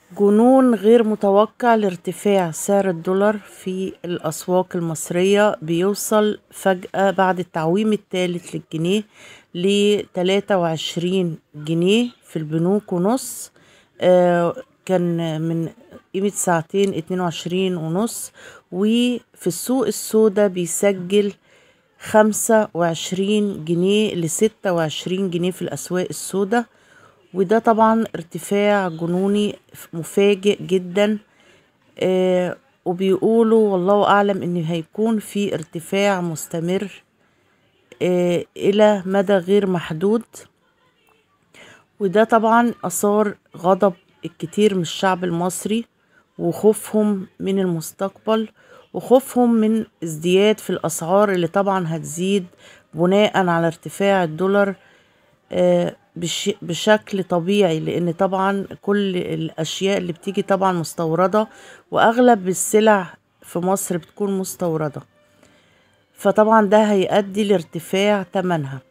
جنون غير متوقع لارتفاع سعر الدولار في الأسواق المصرية بيوصل فجأة بعد التعويم الثالث للجنيه لتلاتة وعشرين جنيه في البنوك ونص آه كان من قيمة ساعتين اتنين وعشرين ونص وفي السوق السودا بيسجل خمسة وعشرين جنيه لستة وعشرين جنيه في الأسواق السودا وده طبعا ارتفاع جنوني مفاجئ جدا آه وبيقولوا والله أعلم إن هيكون في ارتفاع مستمر آه إلى مدى غير محدود وده طبعا أثار غضب الكتير من الشعب المصري وخوفهم من المستقبل وخوفهم من ازدياد في الأسعار اللي طبعا هتزيد بناء على ارتفاع الدولار آه بشكل طبيعي لان طبعا كل الاشياء اللي بتيجي طبعا مستوردة واغلب السلع في مصر بتكون مستوردة فطبعا ده هيؤدي لارتفاع تمنها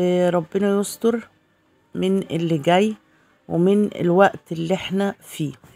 وربنا يستر من اللي جاي ومن الوقت اللي احنا فيه